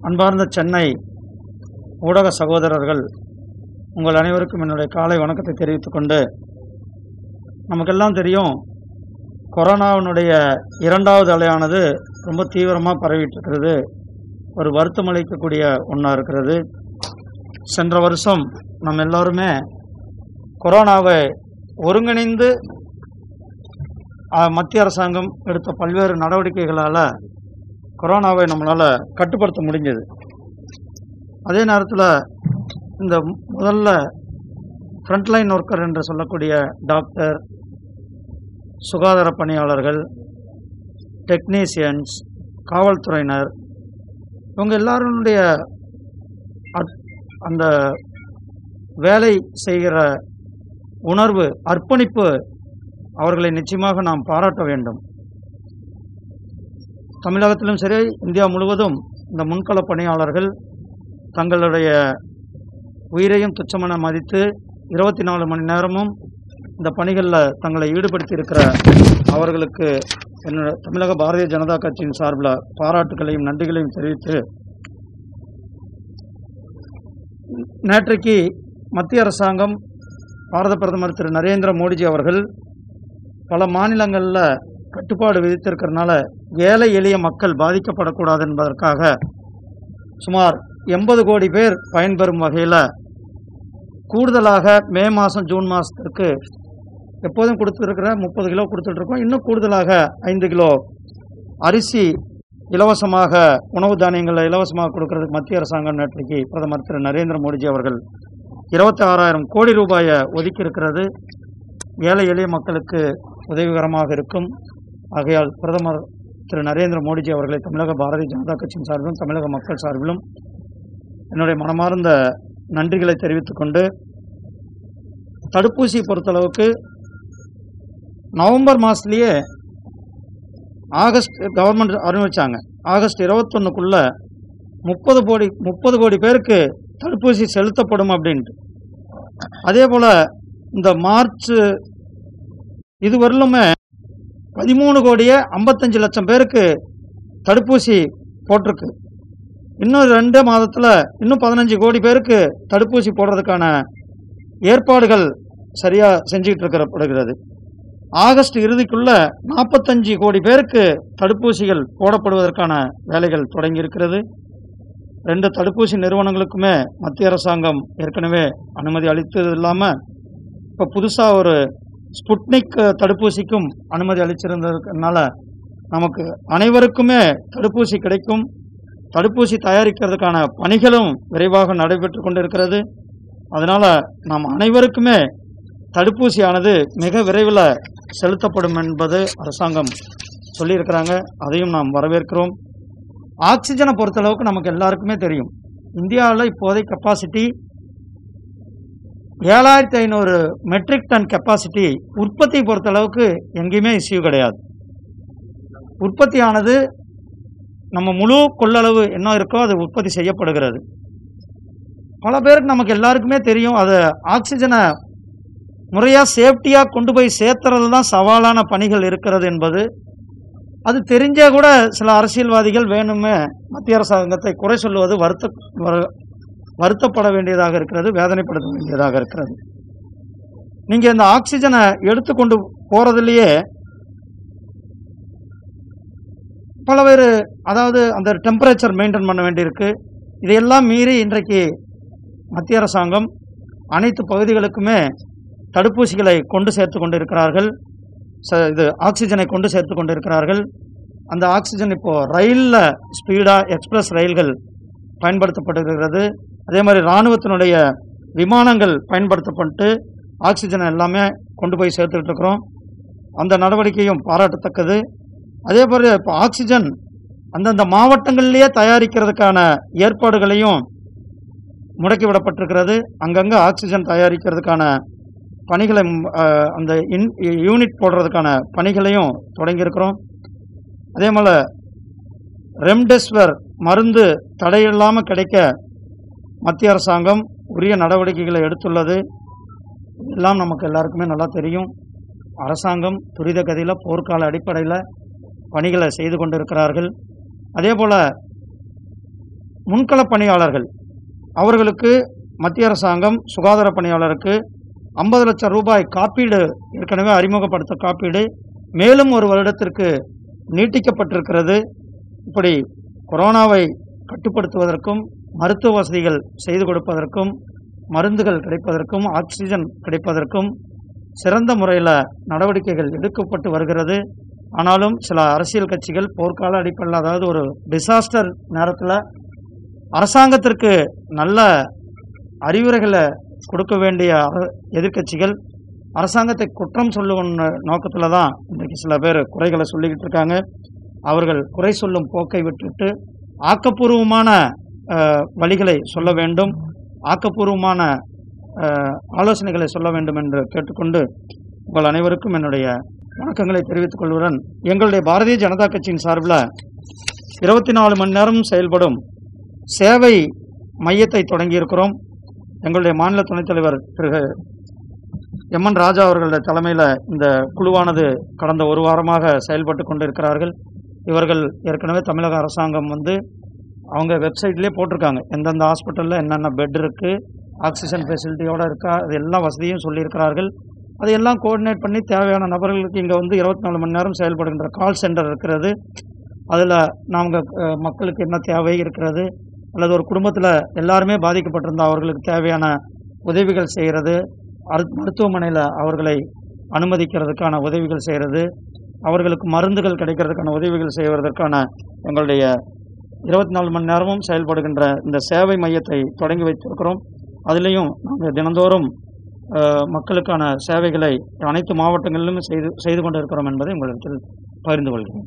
அன்பார்ந்த சென்னை ஊடக சகோதரர்கள் உங்கள் அனைவருக்கும் என்னுடைய காலை வணக்கத்தை தெரிவித்துக் கொண்டு நமக்கெல்லாம் தெரியும் கொரோனாவினுடைய இரண்டாவது அலையானது ரொம்ப தீவிரமாக பரவிட்டு இருக்கிறது ஒரு வருத்தம் அளிக்கக்கூடிய ஒன்றா இருக்கிறது சென்ற வருஷம் நம்ம எல்லாருமே கொரோனாவை ஒருங்கிணைந்து அஹ், மத்திய அரசாங்கம் எடுத்த பல்வேறு நடவடிக்கைகளால் கொரோனாவை நம்மளால் கட்டுப்படுத்த முடிஞ்சது அதே நேரத்தில் இந்த முதல்ல ஃப்ரண்ட்லைன் ஒர்க்கர் என்று சொல்லக்கூடிய டாக்டர் சுகாதார பணியாளர்கள் டெக்னீசியன்ஸ் காவல்துறையினர் இவங்க எல்லாருடைய அட்- அந்த வேலை செய்கிற உணர்வு அர்ப்பணிப்பு அவர்களை நிச்சயமாக நாம் பாராட்ட வேண்டும் தமிழகத்திலும் சரி இந்தியா முழுவதும் இந்த முன்கள பணியாளர்கள் தங்களுடைய உயிரையும் துச்சமென மதித்து இருபத்தி நாலு மணி நேரமும் இந்த பணிகளில் தங்களை ஈடுபடுத்தி இருக்கிற அவர்களுக்கு என்னோட தமிழக பாரதிய ஜனதா கட்சியின் சார்பில் பாராட்டுகளையும் நன்றிகளையும் தெரிவித்து நேற்றைக்கு மத்திய அரசாங்கம் பாரத பிரதமர் திரு நரேந்திர மோடிஜி அவர்கள் பல மாநிலங்களில் கட்டுப்பாடு விதித்திருக்கிறதுனால ஏழை எளிய மக்கள் பாதிக்கப்படக்கூடாது என்பதற்காக சுமார் எண்பது கோடி பேர் பயன்பெறும் வகையில் கூடுதலாக மே மாதம் ஜூன் மாதத்திற்கு எப்போதும் கொடுத்துருக்கிற முப்பது கிலோ கொடுத்துட்ருக்கோம் இன்னும் கூடுதலாக ஐந்து கிலோ அரிசி இலவசமாக உணவு தானியங்களை இலவசமாக கொடுக்கறதுக்கு மத்திய அரசாங்கம் நேற்றைக்கு பிரதமர் திரு நரேந்திர மோடிஜி அவர்கள் இருபத்தி ஆறாயிரம் கோடி ரூபாயை ஒதுக்கி இருக்கிறது ஏழை எளிய மக்களுக்கு உதவிகரமாக இருக்கும் ஆகையால் பிரதமர் திரு நரேந்திர மோடிஜி அவர்களை தமிழக பாரதிய ஜனதா கட்சியின் சார்பிலும் தமிழக மக்கள் சார்பிலும் என்னுடைய மனமார்ந்த நன்றிகளை தெரிவித்துக் கொண்டு தடுப்பூசி பொறுத்தளவுக்கு நவம்பர் மாதத்துலேயே ஆகஸ்ட் கவர்மெண்ட் அறிவிச்சாங்க ஆகஸ்ட் இருபத்தொன்னுக்குள்ள முப்பது கோடி முப்பது கோடி பேருக்கு தடுப்பூசி செலுத்தப்படும் அப்படின்ட்டு அதே போல் இந்த மார்ச் இதுவரையிலுமே பதிமூணு கோடியே ஐம்பத்தஞ்சு லட்சம் பேருக்கு தடுப்பூசி போட்டிருக்கு இன்னும் ரெண்டு மாதத்தில் இன்னும் பதினஞ்சு கோடி பேருக்கு தடுப்பூசி போடுறதுக்கான ஏற்பாடுகள் சரியாக செஞ்சுக்கிட்டு இருக்கப்படுகிறது ஆகஸ்ட் இறுதிக்குள்ள நாற்பத்தஞ்சு கோடி பேருக்கு தடுப்பூசிகள் போடப்படுவதற்கான வேலைகள் தொடங்கி இருக்கிறது ரெண்டு தடுப்பூசி நிறுவனங்களுக்குமே மத்திய அரசாங்கம் ஏற்கனவே அனுமதி அளித்தது இல்லாமல் இப்போ புதுசாக ஒரு ஸ்புட்னிக் தடுப்பூசிக்கும் அனுமதி அளிச்சிருந்ததுனால நமக்கு அனைவருக்குமே தடுப்பூசி கிடைக்கும் தடுப்பூசி தயாரிக்கிறதுக்கான பணிகளும் விரைவாக நடைபெற்று கொண்டிருக்கிறது அதனால் நாம் அனைவருக்குமே தடுப்பூசியானது மிக விரைவில் செலுத்தப்படும் என்பது அரசாங்கம் சொல்லியிருக்கிறாங்க அதையும் நாம் வரவேற்கிறோம் ஆக்சிஜனை பொறுத்தளவுக்கு நமக்கு எல்லாருக்குமே தெரியும் இந்தியாவில் இப்போதைய கெப்பாசிட்டி ஏழாயிரத்தி ஐநூறு மெட்ரிக் டன் கெப்பாசிட்டி உற்பத்தி பொறுத்தளவுக்கு எங்கேயுமே இஷ்யூ கிடையாது உற்பத்தியானது நம்ம முழு கொள்ளளவு என்ன இருக்கோ அது உற்பத்தி செய்யப்படுகிறது பல பேருக்கு நமக்கு எல்லாருக்குமே தெரியும் அது ஆக்சிஜனை முறையாக சேஃப்டியாக கொண்டு போய் சேர்த்துறது தான் சவாலான பணிகள் இருக்கிறது என்பது அது தெரிஞ்சே கூட சில அரசியல்வாதிகள் வேணுமே மத்திய அரசாங்கத்தை குறை சொல்லுவது வருத்த வரு- வருத்தப்பட வேண்டியதாக இருக்கிறது வேதனைப்படுத்த வேண்டியதாக இருக்கிறது நீங்கள் இந்த ஆக்சிஜனை எடுத்துக்கொண்டு போகிறதுலையே பல பேர் அதாவது அந்த டெம்பரேச்சர் மெயின்டைன் பண்ண வேண்டியிருக்கு இதையெல்லாம் மீறி இன்றைக்கு மத்திய அரசாங்கம் அனைத்து பகுதிகளுக்குமே தடுப்பூசிகளை கொண்டு சேர்த்து கொண்டிருக்கிறார்கள் ச இது ஆக்சிஜனை கொண்டு சேர்த்து கொண்டிருக்கிறார்கள் அந்த ஆக்சிஜன் இப்போது ரயிலில் ஸ்பீடாக எக்ஸ்பிரஸ் ரயில்கள் பயன்படுத்தப்படுகிறது அதே மாதிரி இராணுவத்தினுடைய விமானங்கள் பயன்படுத்தப்பட்டு ஆக்சிஜன் எல்லாமே கொண்டு போய் சேர்த்துக்கிட்டு இருக்கிறோம் அந்த நடவடிக்கையும் பாராட்டத்தக்கது அதே போல் இப்போ ஆக்சிஜன் அந்தந்த மாவட்டங்கள்லேயே தயாரிக்கிறதுக்கான ஏற்பாடுகளையும் முடக்கி விடப்பட்டிருக்கிறது அங்கங்கே ஆக்சிஜன் தயாரிக்கிறதுக்கான பணிகளை ம், அஹ், அந்த இன் யூனிட் போடுறதுக்கான பணிகளையும் தொடங்கியிருக்கிறோம் அதே போல் ரெம்டெசிவிர் மருந்து தடையில்லாமல் கிடைக்க மத்திய அரசாங்கம் உரிய நடவடிக்கைகளை எடுத்துள்ளது எல்லாம் நமக்கு எல்லாருக்குமே நல்லா தெரியும் அரசாங்கம் துரித கதியில் போர்க்கால அடிப்படையில் பணிகளை செய்து கொண்டிருக்கிறார்கள் அதே போல் முன்களப் பணியாளர்கள் அவர்களுக்கு மத்திய அரசாங்கம் சுகாதார பணியாளருக்கு ஐம்பது லட்சம் ரூபாய் காப்பீடு ஏற்கனவே அறிமுகப்படுத்த காப்பீடு மேலும் ஒரு வருடத்திற்கு நீட்டிக்கப்பட்டிருக்கிறது இப்படி கொரோனாவை கட்டுப்படுத்துவதற்கும் மருத்துவ வசதிகள் செய்து கொடுப்பதற்கும் மருந்துகள் கிடைப்பதற்கும் ஆக்சிஜன் கிடைப்பதற்கும் சிறந்த முறையில் நடவடிக்கைகள் எடுக்கப்பட்டு வருகிறது ஆனாலும் சில அரசியல் கட்சிகள் போர்க்கால அடிப்படையில் அதாவது ஒரு டிசாஸ்டர் நேரத்தில் அரசாங்கத்திற்கு நல்ல அறிவுரைகளை கொடுக்க வேண்டிய அர- எதிர்க்கட்சிகள் அரசாங்கத்தை குற்றம் சொல்லும் நோக்கத்தில் தான் இன்றைக்கு சில பேர் குறைகளை சொல்லிக்கிட்டு இருக்காங்க அவர்கள் குறை சொல்லும் போக்கை விட்டுட்டு ஆக்கப்பூர்வமான அஹ், வழிகளை சொல்ல வேண்டும் ஆக்கப்பூர்வமான அஹ், ஆலோசனைகளை சொல்ல வேண்டும் என்று கேட்டுக்கொண்டு உங்கள் அனைவருக்கும் என்னுடைய வணக்கங்களை தெரிவித்துக் கொள்வதுடன் எங்களுடைய பாரதிய ஜனதா கட்சியின் சார்பில் இருபத்தி நாலு மணி நேரம் செயல்படும் சேவை மையத்தை தொடங்கியிருக்கிறோம் எங்களுடைய மாநில துணைத் தலைவர் திரு எம்என் ராஜா அவர்களுடைய தலைமையில் இந்த குழுவானது கடந்த ஒரு வாரமாக செயல்பட்டு கொண்டிருக்கிறார்கள் இவர்கள் ஏற்கனவே தமிழக அரசாங்கம் வந்து அவங்க வெப்சைட்லேயே போட்டிருக்காங்க எந்தெந்த ஹாஸ்பிட்டலில் என்னென்ன பெட் இருக்குது ஆக்சிஜன் ஃபெசிலிட்டியோடு இருக்கா அது எல்லா வசதியும் சொல்லியிருக்கிறார்கள் அதையெல்லாம் கோஆர்டினேட் பண்ணி தேவையான நபர்களுக்கு இங்கே வந்து இருபத்தி நாலு மணி நேரம் செயல்படுகின்ற கால் சென்டர் இருக்கிறது அதில் நாங்கள் மக்களுக்கு என்ன தேவை இருக்கிறது அல்லது ஒரு குடும்பத்தில் எல்லாருமே பாதிக்கப்பட்டிருந்தா அவர்களுக்கு தேவையான உதவிகள் செய்கிறது மருத்துவமனையில் அவர்களை அனுமதிக்கிறதுக்கான உதவிகள் செய்கிறது அவர்களுக்கு மருந்துகள் கிடைக்கிறதுக்கான உதவிகள் செய்வதற்கான எங்களுடைய இருபத்தி நாலு மணி நேரமும் செயல்படுகின்ற இந்த சேவை மையத்தை தொடங்கி வைத்திருக்கிறோம் அதுலேயும் நாங்கள் தினந்தோறும் அஹ், மக்களுக்கான சேவைகளை அனைத்து மாவட்டங்களிலும் செய்து செய்து கொண்டு இருக்கிறோம் என்பதை உங்களிடத்தில் பகிர்ந்து கொள்கிறேன்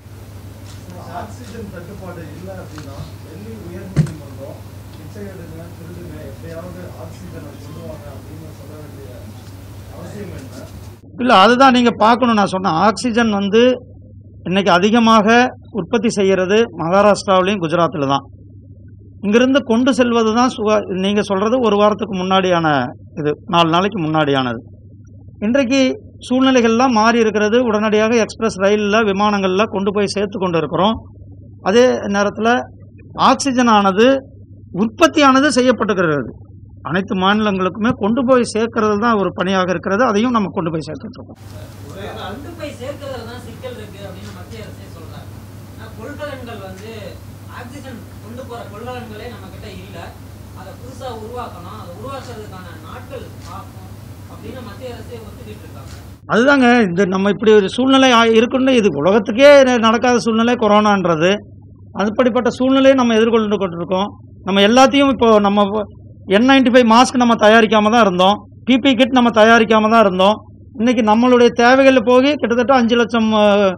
ஆக்சிஜன் தட்டுப்பாடு இல்லை அப்படின்னா டெல்லி உயர்நீதிமன்றம் பிச்சை எடுங்க திருடுங்க எப்படியாவது ஆக்சிஜனை சொல்லுவாங்க அப்படின்னு சொல்ல வேண்டிய அவசியம் என்ன இல்லை அதுதான் நீங்கள் பார்க்கணும் நான் சொன்னேன் ஆக்சிஜன் வந்து இன்னைக்கு அதிகமாக உற்பத்தி செய்கிறது மகாராஷ்டிராவிலையும் குஜராத்தில் தான் இங்கிருந்து கொண்டு செல்வது தான் சுகா நீங்கள் சொல்கிறது ஒரு வாரத்துக்கு முன்னாடியான இது நாலு நாளைக்கு முன்னாடியானது இன்றைக்கு சூழ்நிலைகள்லாம் மாறி இருக்கிறது உடனடியாக எக்ஸ்பிரஸ் ரயிலில் விமானங்களில் கொண்டு போய் சேர்த்து கொண்டு இருக்கிறோம் அதே நேரத்தில் ஆக்சிஜன் ஆனது உற்பத்தியானது செய்யப்பட்டுகிறது அனைத்து மாநிலங்களுக்குமே கொண்டு போய் சேர்க்கறது தான் ஒரு பணியாக இருக்கிறது அதையும் நம்ம கொண்டு போய் சேர்த்துட்டு இருக்கோம் கொண்டு போய் சேர்க்கிறதுல தான் சிக்கல் இருக்கு அப்படின்னு மத்திய அரசே சொல்றாங்க ஆனா கொள்கலன்கள் வந்து ஆக்சிஜன் கொண்டு போற கொள்கலன்களே நம்ம கிட்ட இல்ல அதை புதுசா உருவாக்கணும் அதை உருவாக்குறதுக்கான நாட்கள் ஆகும் அப்படின்னு மத்திய அரசே ஒத்துக்கிட்டு இருக்காங்க அதுதாங்க இந்த நம்ம இப்படி ஒரு சூழ்நிலை ஆ- இருக்குன்னு இது உலகத்துக்கே ந- நடக்காத சூழ்நிலை கொரோனான்றது அப்படிப்பட்ட சூழ்நிலையை நம்ம எதிர்கொண்டு கொண்டிருக்கோம் நம்ம எல்லாத்தையும் இப்போ நம்ம என் நைன்டி ஃபைவ் மாஸ்க் நம்ம தயாரிக்காம தான் இருந்தோம் பிபி கிட் நம்ம தயாரிக்காம தான் இருந்தோம் இன்னைக்கு நம்மளுடைய தேவைகள் போய் கிட்டத்தட்ட அஞ்சு லட்சம்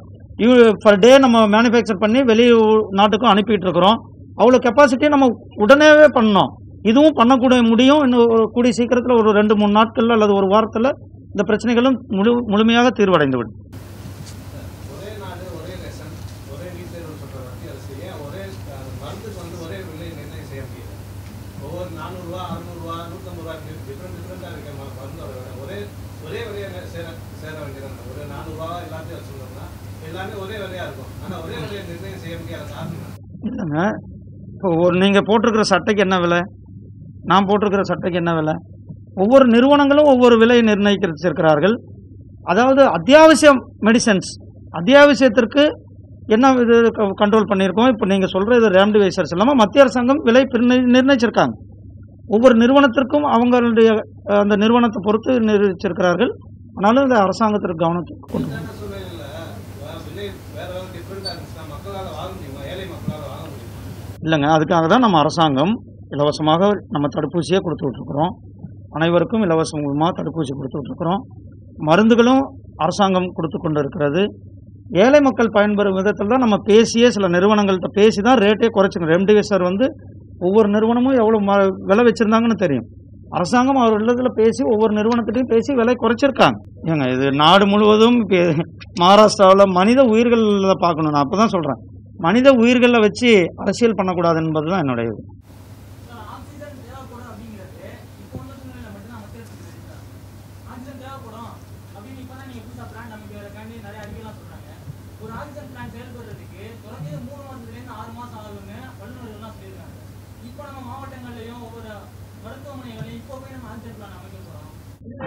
பர் டே நம்ம மேனுஃபேக்சர் பண்ணி வெளி ஊ- நாட்டுக்கும் அனுப்பிட்டு இருக்கிறோம் அவ்வளோ கெப்பாசிட்டியை நம்ம உடனேவே பண்ணோம் இதுவும் பண்ணக்கூடிய முடியும் இன்னும் ஒரு கூடிய சீக்கிரத்தில் ஒரு ரெண்டு மூணு நாட்களில் அல்லது ஒரு வாரத்தில் இந்த பிரச்சனைகளும் முழு முழுமையாக தீர்வடைந்து விடும் ஒரே நாடு ஒரே ரேஷன் ஒரே வீட்டில் சொல்ற மத்திய அரசு ஏன் ஒரே அஹ், மருந்துக்கு வந்து ஒரே விலை நிர்ணயம் செய்ய முடியல ஒவ்வொரு நானூறுரூவா அறுநூறுவா நூற்றம்பது ரூபா டிஃப்ரெண்ட் டிஃப்ரெண்டாக இருக்க ம- மருந்தோட விலை ஒரே ஒரே விலையை சேர சேர வேண்டியது ஒரு நானூறுரூவா எல்லாத்தையும் வச்சுருந்தோம்னா எல்லாமே ஒரே விலையா இருக்கும் ஆனால் ஒரே விலையை நிர்ணயம் செய்ய முடியாத காரணம் என்ன? இல்லைங்க இப்போ ஒரு நீங்கள் போட்டிருக்கிற சட்டைக்கு என்ன விலை நான் போட்டிருக்கிற சட்டைக்கு என்ன விலை ஒவ்வொரு நிறுவனங்களும் ஒவ்வொரு விலையை நிர்ணயிச்சிருக்கிறார்கள் அதாவது அத்தியாவசிய மெடிசன்ஸ் அத்தியாவசியத்திற்கு என்ன இது கண்ட்ரோல் பண்ணியிருக்கோம் இப்போ நீங்கள் சொல்கிற இது ரேம்டிவைசர்ஸ் இல்லாமல் மத்திய அரசாங்கம் விலை பிர்ணி- நிர்ணயிச்சிருக்காங்க ஒவ்வொரு நிறுவனத்திற்கும் அவங்களுடைய அஹ், அந்த நிறுவனத்தை பொறுத்து நிர்ணயிச்சிருக்கிறார்கள் ஆனாலும் இந்த அரசாங்கத்திற்கு கவனத்துக்கு கொண்டு இதான சூழ்நிலையில் அஹ், விலை வேற வேறு டிஃப்ரெண்டாக இருந்துச்சுன்னா மக்களால் வாங்க முடியுமா ஏழை மக்களால் வாங்க முடியுமா இல்லைங்க அதுக்காக தான் நம்ம அரசாங்கம் இலவசமாக நம்ம தடுப்பூசியே கொடுத்துட்ருக்குறோம் அனைவருக்கும் இலவசமாக தடுப்பூசி கொடுத்துட்ருக்குறோம் மருந்துகளும் அரசாங்கம் கொடுத்து கொண்டு இருக்கிறது ஏழை மக்கள் பயன்பெறும் விதத்தில் தான் நம்ம பேசியே சில நிறுவனங்கள்கிட்ட பேசி தான் ரேட்டே குறைச்சிக்கணும் ரெம்டிசிவிர் வந்து ஒவ்வொரு நிறுவனமும் எவ்வளோ ம விலை வச்சுருந்தாங்கன்னு தெரியும் அரசாங்கம் அவர் இல்லத்தில் பேசி ஒவ்வொரு நிறுவனத்திட்டையும் பேசி விலை குறைச்சிருக்காங்க ஏங்க இது நாடு முழுவதும் இப்போ மகாராஷ்டிராவில் மனித உயிர்களில் பார்க்கணும் நான் அப்போ தான் சொல்கிறேன் மனித உயிர்களை வச்சு அரசியல் பண்ணக்கூடாது என்பது தான் என்னுடைய இது ஆக்சிஜன் தேவைப்படும் அப்படிங்கிறது இப்போ உள்ள சூழ்நிலை மட்டும் மத்திய அரசு தெரிவிக்கிறாங்க ஆக்சிஜன் தேவைப்படும் அப்படின்னு இப்போ தான் நீங்கள் புதுசாக பிளான் அமைக்கிறதுக்காண்டி நிறைய அறிக்கைலாம் சொல்றாங்க ஒரு ஆக்சிஜன் பிளான் செயல்படுறதுக்கு குறைஞ்சது மூணு மாதத்துலேருந்து ஆறு மாதம் ஆகும்னு வல்லுநர்கள்லாம் சொல்லியிருக்காங்க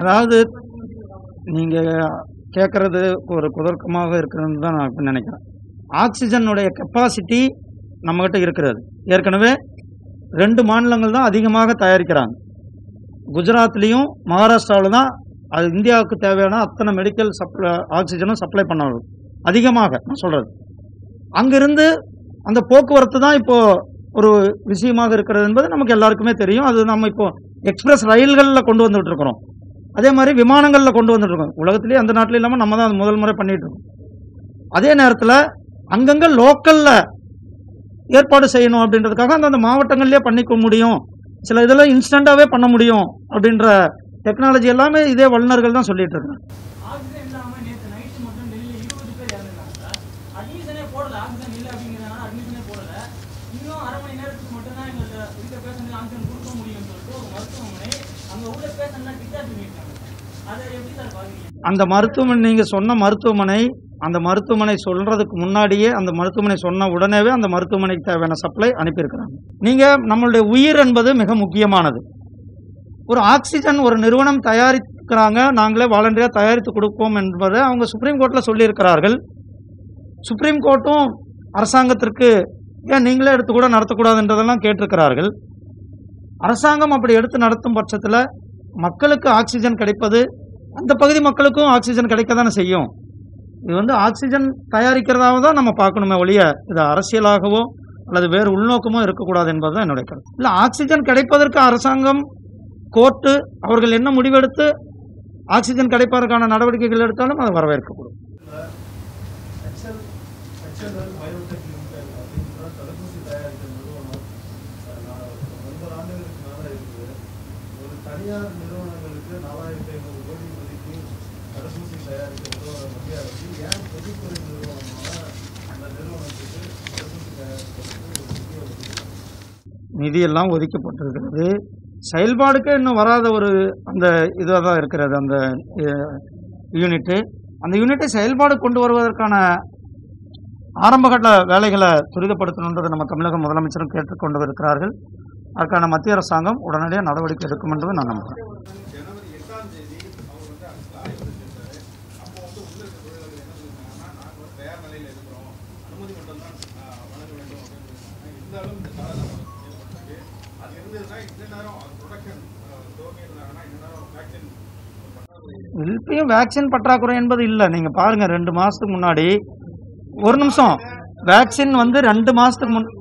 அதாவது நீங்கள் கேட்குறது ஒரு குதர்க்கமாக இருக்கிறதுன்னு தான் நான் இப்ப நினைக்கிறேன் ஆக்சிஜனுடைய கெப்பாசிட்டி நம்மகிட்ட இருக்கிறது ஏற்கனவே ரெண்டு மாநிலங்கள் தான் அதிகமாக தயாரிக்கிறாங்க குஜராத்லேயும் மகாராஷ்டிராவில் தான் அது இந்தியாவுக்கு தேவையான அத்தனை மெடிக்கல் சப்ளை ஆக்சிஜனும் சப்ளை பண்ண அதிகமாக நான் சொல்கிறது அங்கிருந்து அந்த போக்குவரத்து தான் இப்போ ஒரு விஷயமாக இருக்கிறது என்பது நமக்கு எல்லாருக்குமே தெரியும் அது நம்ம இப்போ எக்ஸ்பிரஸ் ரயில்களில் கொண்டு வந்துட்டு இருக்கிறோம் அதே மாதிரி விமானங்களில் கொண்டு வந்துட்டு இருக்கோம் உலகத்திலேயே அந்த நாட்டில் இல்லாமல் நம்ம தான் அது முதல் முறை பண்ணிட்டு இருக்கோம் அதே நேரத்தில் அங்கங்கே லோக்கலில் ஏற்பாடு செய்யணும் அப்படின்றதுக்காக அந்தந்த மாவட்டங்கள்லேயே பண்ணிக்க முடியும் சில இதெல்லாம் இன்ஸ்டண்ட்டாகவே பண்ண முடியும் அப்படின்ற டெக்னாலஜி எல்லாமே இதே வல்லுநர்கள் தான் சொல்லிட்டு இருக்காங்க ஆக்சிஜன் இல்லாம நேத்து நைட் மட்டும் டெல்லியில இருபது பேர் இறந்துருக்காங்க சார் அட்மிஷனே போடல ஆக்சிஜன் இல்லை அப்படிங்கிறதுனால அட்மிஷனே போடல இன்னும் அரை மணி நேரத்துக்கு மட்டும் தான் எங்கள்ட்ட இருக்க பேஷண்ட் ஆக்சிஜன் கொடுக்க முடியும்னு சொல்லிட்டு ஒரு மருத்துவமனை அங்க உள்ள பேஷண்ட்லாம் டிஸ்சார்ஜ் பண்ணியிருக்காங்க அதை எப்படி சார் பாக்குறீங்க அந்த மருத்துவமனை நீங்கள் சொன்ன மருத்துவமனை அந்த மருத்துவமனை சொல்றதுக்கு முன்னாடியே அந்த மருத்துவமனை சொன்ன உடனேவே அந்த மருத்துவமனைக்கு தேவையான சப்ளை அனுப்பியிருக்கிறாங்க நீங்கள் நம்மளுடைய உயிர் என்பது மிக முக்கியமானது ஒரு ஆக்சிஜன் ஒரு நிறுவனம் தயாரிக்கிறாங்க நாங்களே வாலண்டியராக தயாரித்து கொடுப்போம் என்பதை அவங்க சுப்ரீம் கோர்ட்டில் சொல்லியிருக்கிறார்கள் சுப்ரீம் கோர்ட்டும் அரசாங்கத்திற்கு ஏன் நீங்களே எடுத்து கூட நடத்தக்கூடாதுன்றதெல்லாம் கேட்டிருக்கிறார்கள் அரசாங்கம் அப்படி எடுத்து நடத்தும் பட்சத்தில் மக்களுக்கு ஆக்சிஜன் கிடைப்பது அந்த பகுதி மக்களுக்கும் ஆக்சிஜன் கிடைக்க தானே செய்யும் இது வந்து ஆக்சிஜன் தயாரிக்கிறதாக தான் நம்ம பார்க்கணுமே ஒழிய இது அரசியலாகவோ அல்லது வேறு உள்நோக்கமோ இருக்கக்கூடாது என்பது தான் என்னுடைய கருத்து இல்லை ஆக்சிஜன் கிடைப்பதற்கு அரசாங்கம் கோர்ட்டு அவர்கள் என்ன முடிவெடுத்து ஆக்சிஜன் கிடைப்பதற்கான நடவடிக்கைகள் எடுத்தாலும் அதை வரவேற்கக்கூடும் எக்ஸல் எக்ஸல் பயோடெக் லிமிடெட் அப்படின்ற தடுப்பூசி தயாரிக்கிற நிறுவனம் அஹ், நான் ஒன்பது ஆண்டுகளுக்கு மேலே இருக்குது ஒரு தனியார் நிறுவனங்களுக்கு நாலாயிரத்தி ஐநூறு கோடி ஒதுக்கி தடுப்பூசி தயாரிக்க உதவுற மத்திய அரசு ஏன் பொதுத்துறை நிறுவனமான அந்த நிறுவனத்துக்கு தடுப்பூசி தயாரிக்கிறதுக்கு ஒரு நிதியை ஒதுக்கி நிதியெல்லாம் ஒதுக்கப்பட்டிருக்கிறது செயல்பாடுக்கே இன்னும் வராத ஒரு அந்த இதாக தான் இருக்கிறது அந்த யூனிட்டு அந்த யூனிட்டை செயல்பாடு கொண்டு வருவதற்கான ஆரம்பகட்ட வேலைகளை துரிதப்படுத்தணுன்றதை நம்ம தமிழக முதலமைச்சரும் கேட்டுக்கொண்டு இருக்கிறார்கள் அதற்கான மத்திய அரசாங்கம் உடனடியாக நடவடிக்கை எடுக்கும் என்பதை நான் நம்புகிறேன் ஜனவரி எட்டாம் தேதி அவர் வந்து ஆய்வு செஞ்சிருந்தாரு அப்போ வந்து உள்ள இருக்க தொழிலாளர்கள் என்ன சொல்லியிருக்காங்கன்னா நாங்கள் வந்து தயார் நிலையில் இருக்கிறோம் அனுமதி மட்டும் தான் வழங்க வேண்டும் அப்படின்னு சொல்லியிருக்காங்க இருந்தாலும் இந்த காலதாமதம் ஏற்பட்டிருக்கு அது இருந்ததுன்னா இந்த நேரம் அது ப்ரொடக்ஷன் துவங்கி இருந்தாங்கன்னா இந்த நேரம் வேக்சின் இப்பயும் வேக்சின் பற்றாக்குறை என்பது இல்லை நீங்கள் பாருங்கள் ரெண்டு மாதத்துக்கு முன்னாடி ஒரு நிமிஷம் வேக்சின் வந்து ரெண்டு மாதத்துக்கு முன்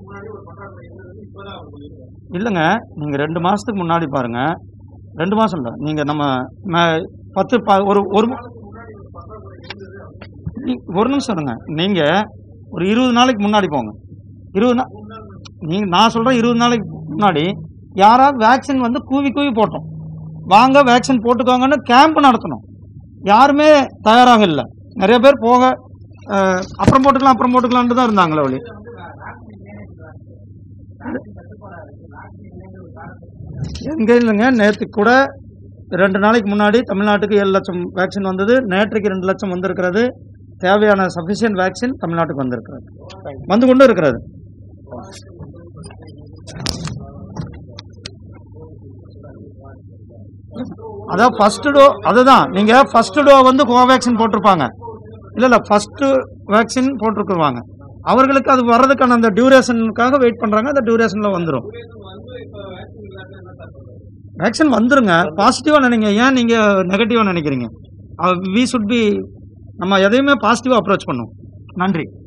இல்லைங்க நீங்கள் ரெண்டு மாதத்துக்கு முன்னாடி பாருங்கள் ரெண்டு மாதம் இல்லை நீங்கள் நம்ம ம- பத்து ப ஒரு ஒரு நீ- ஒரு நிமிஷம் இருங்க நீங்கள் ஒரு இருபது நாளைக்கு முன்னாடி போங்க இருபது நாள் நீங்கள் நான் சொல்கிறேன் இருபது நாளைக்கு முன்னாடி யாராவது வேக்சின் வந்து கூவி கூவி போட்டோம் வாங்க வேக்சின் போட்டுக்கோங்கன்னு கேம்ப் நடத்தணும் யாருமே தயாராக இல்லை நிறைய பேர் போக அஹ், அப்புறம் போட்டுக்கலாம் அப்புறம் போட்டுக்கலான்ட்டு தான் இருந்தாங்களே ஒளி எங்க இல்லைங்க நேற்று கூட ரெண்டு நாளைக்கு முன்னாடி தமிழ்நாட்டுக்கு ஏழு லட்சம் வேக்சின் வந்தது நேற்றைக்கு ரெண்டு லட்சம் வந்திருக்கிறது தேவையான சஃபிஷியன்ட் வேக்சின் தமிழ்நாட்டுக்கு வந்திருக்கிறது வந்து கொண்டு இருக்கிறது அதான் ஃபர்ஸ்ட் டோ அதுதான் நீங்க ஃபர்ஸ்ட் டோ வந்து கோவேக்சின் போட்டிருப்பாங்க இல்ல இல்ல ஃபர்ஸ்ட் வேக்சின் போட்டிருக்குவாங்க அவர்களுக்கு அது வர்றதுக்கான அந்த டியூரேஷனுக்காக வெயிட் பண்றாங்க அந்த டியூரேஷன்ல வந்துடும் வேக்சின் வந்துருங்க பாசிட்டிவா நினைங்க ஏன் நீங்க நெகட்டிவா நினைக்கிறீங்க வி சுட் பி நம்ம எதையுமே பாசிட்டிவா அப்ரோச் பண்ணும் நன்றி